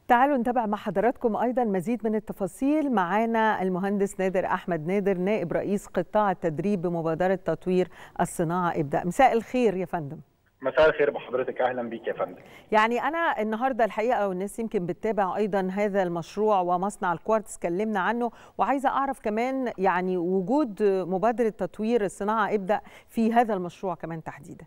تعالوا نتابع مع حضراتكم ايضا مزيد من التفاصيل معانا المهندس نادر احمد نادر نائب رئيس قطاع التدريب بمبادره تطوير الصناعه ابدا مساء الخير يا فندم مساء الخير بحضرتك اهلا بيك يا فندم يعني انا النهارده الحقيقه والناس يمكن بتتابع ايضا هذا المشروع ومصنع الكوارتز اتكلمنا عنه وعايزه اعرف كمان يعني وجود مبادره تطوير الصناعه ابدا في هذا المشروع كمان تحديدا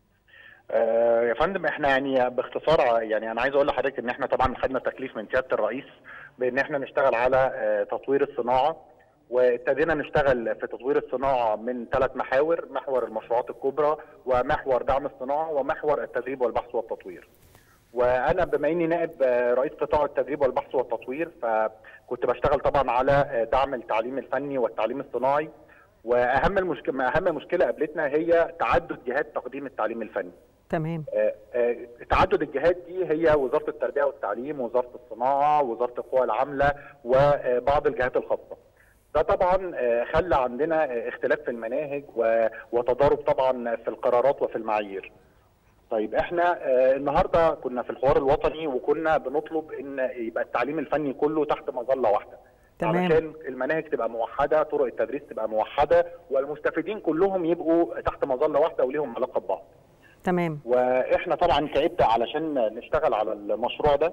آه يا فندم احنا يعني باختصار يعني انا عايز اقول لحضرتك ان احنا طبعا خدنا تكليف من سياده الرئيس بان احنا نشتغل على آه تطوير الصناعه وابتدينا نشتغل في تطوير الصناعه من ثلاث محاور محور المشروعات الكبرى ومحور دعم الصناعه ومحور التدريب والبحث والتطوير وانا بما اني نائب رئيس قطاع التدريب والبحث والتطوير فكنت بشتغل طبعا على دعم التعليم الفني والتعليم الصناعي واهم المشكله اهم مشكله قابلتنا هي تعدد جهات تقديم التعليم الفني تمام آه آه تعدد الجهات دي هي وزاره التربيه والتعليم وزاره الصناعه وزاره القوى العامله وبعض الجهات الخاصه ده طبعا آه خلى عندنا اختلاف في المناهج وتضارب طبعا في القرارات وفي المعايير طيب احنا النهارده كنا في الحوار الوطني وكنا بنطلب ان يبقى التعليم الفني كله تحت مظله واحده تمام. علشان المناهج تبقى موحده طرق التدريس تبقى موحده والمستفيدين كلهم يبقوا تحت مظله واحده وليهم علاقه ببعض تمام واحنا طبعا كعبده علشان نشتغل على المشروع ده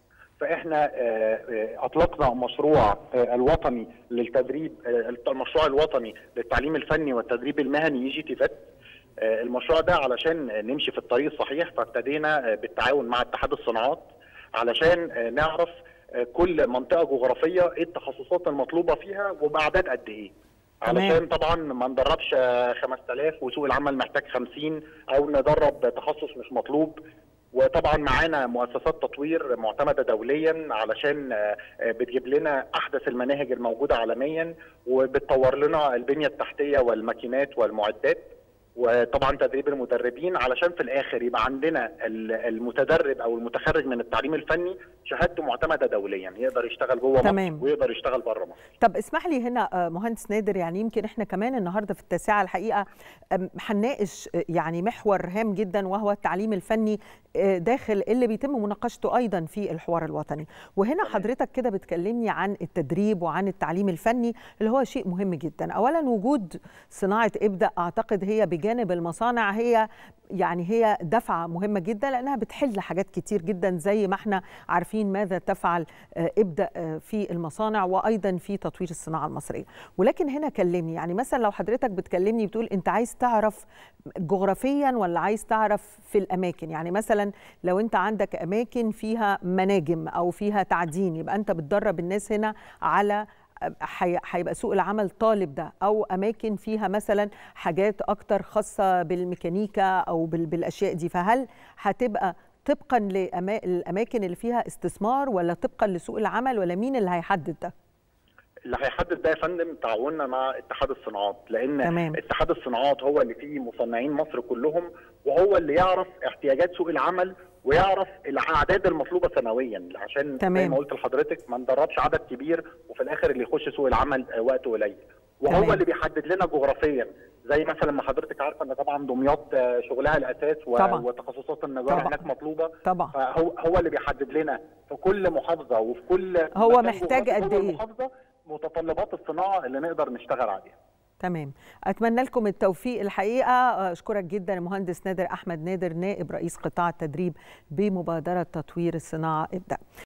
فاحنا اطلقنا مشروع الوطني للتدريب المشروع الوطني للتعليم الفني والتدريب المهني يجي تيفات المشروع ده علشان نمشي في الطريق الصحيح فابتدينا بالتعاون مع اتحاد الصناعات علشان نعرف كل منطقه جغرافيه ايه التخصصات المطلوبه فيها وباعداد قد ايه علشان طبعا ما ندربش 5000 وسوق العمل محتاج 50 او ندرب تخصص مش مطلوب وطبعا معانا مؤسسات تطوير معتمده دوليا علشان بتجيب لنا احدث المناهج الموجوده عالميا وبتطور لنا البنيه التحتيه والماكينات والمعدات وطبعا تدريب المدربين علشان في الاخر يبقى عندنا المتدرب او المتخرج من التعليم الفني شهادته معتمده دوليا يقدر يشتغل جوه مصر ويقدر يشتغل بره مصر. طب اسمح لي هنا مهندس نادر يعني يمكن احنا كمان النهارده في التاسعه الحقيقه هنناقش يعني محور هام جدا وهو التعليم الفني داخل اللي بيتم مناقشته ايضا في الحوار الوطني وهنا حضرتك كده بتكلمني عن التدريب وعن التعليم الفني اللي هو شيء مهم جدا اولا وجود صناعه ابدا اعتقد هي بجانب المصانع هي يعني هي دفعة مهمة جدا لأنها بتحل حاجات كتير جدا زي ما احنا عارفين ماذا تفعل ابدأ في المصانع وأيضا في تطوير الصناعة المصرية ولكن هنا كلمني يعني مثلا لو حضرتك بتكلمني بتقول أنت عايز تعرف جغرافيا ولا عايز تعرف في الأماكن يعني مثلا لو أنت عندك أماكن فيها مناجم أو فيها تعدين يبقى أنت بتدرب الناس هنا على هيبقى سوق العمل طالب ده او اماكن فيها مثلا حاجات اكتر خاصه بالميكانيكا او بالاشياء دي فهل هتبقى طبقا للاماكن اللي فيها استثمار ولا طبقا لسوق العمل ولا مين اللي هيحدد ده اللي هيحدد ده يا فندم تعاوننا مع اتحاد الصناعات لان تمام. اتحاد الصناعات هو اللي فيه مصنعين مصر كلهم وهو اللي يعرف احتياجات سوق العمل ويعرف الاعداد المطلوبه سنويا عشان تمام. زي ما قلت لحضرتك ما ندربش عدد كبير وفي الاخر اللي يخش سوق العمل وقت قليل وهو تمام. اللي بيحدد لنا جغرافيا زي مثلا ما حضرتك عارفه ان طبعا دمياط شغلها الاساس و... طبعا. وتخصصات النجاره طبعا. هناك مطلوبه طبعا فهو هو اللي بيحدد لنا في كل محافظه وفي كل هو مكان محتاج جغرافي قد جوه إيه؟ المحافظه متطلبات الصناعه اللي نقدر نشتغل عليها تمام اتمنى لكم التوفيق الحقيقه اشكرك جدا المهندس نادر احمد نادر نائب رئيس قطاع التدريب بمبادره تطوير الصناعه ابدا